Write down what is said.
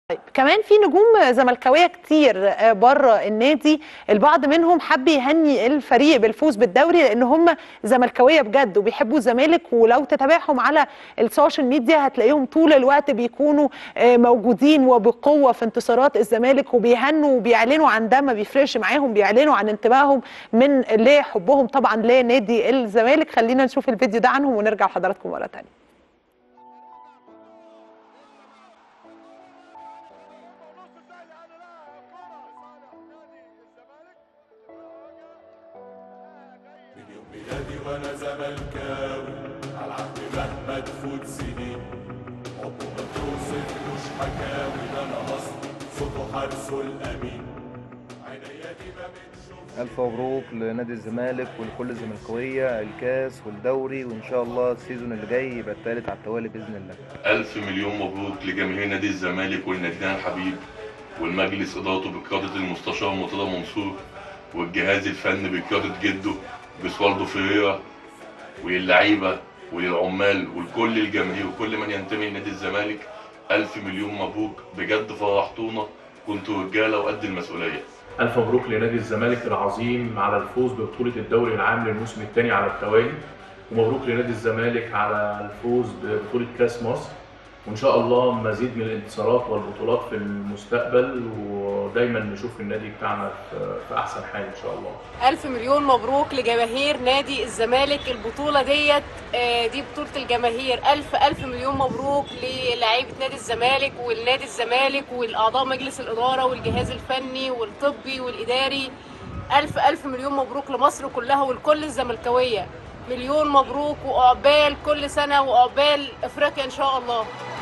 طيب كمان في نجوم زملكاويه كتير آه، بره النادي البعض منهم حب يهني الفريق بالفوز بالدوري لان هم زملكاويه بجد وبيحبوا الزمالك ولو تتابعهم على السوشيال ميديا هتلاقيهم طول الوقت بيكونوا آه، موجودين وبقوه في انتصارات الزمالك وبيهنوا وبيعلنوا عن ده ما بيفرقش معاهم بيعلنوا عن انتمائهم من لحبهم طبعا لنادي الزمالك خلينا نشوف الفيديو ده عنهم ونرجع لحضراتكم مره ثانيه من يوم ميلادي وانا زملكاوي على العهد مهما تفوت سنين حبه ما توصفلوش حكاوي ده انا اصلي صوته حارسه الامين عينيا دي ما بتشوف ألف مبروك لنادي الزمالك ولكل الزملكاوية الكاس والدوري وإن شاء الله السيزون اللي جاي يبقى التالت على التوالي بإذن الله ألف مليون مبروك لجماهير نادي الزمالك ولنادينا الحبيب والمجلس إدارته بقيادة المستشار مرتضى منصور والجهاز الفني بقيادة جده بسوالدو فيريرا واللعيبة وللعمال ولكل الجماهير وكل من ينتمي لنادي الزمالك ألف مليون مبروك بجد فرحتونا كنتوا رجالة وقد المسؤولية ألف مبروك لنادي الزمالك العظيم على الفوز ببطولة الدوري العام للموسم الثاني على التوالي ومبروك لنادي الزمالك على الفوز ببطولة كأس مصر وإن شاء الله مزيد من الانتصارات والبطولات في المستقبل ودايما نشوف النادي بتاعنا في في أحسن حال إن شاء الله ألف مليون مبروك لجماهير نادي الزمالك البطولة ديت آه، دي بطولة الجماهير ألف ألف مليون مبروك للاعيبة نادي الزمالك والنادي الزمالك والأعضاء مجلس الإدارة والجهاز الفني والطبي والإداري ألف ألف مليون مبروك لمصر كلها ولكل الزملكاوية مليون مبروك وعقبال كل سنة وعقبال أفريقيا إن شاء الله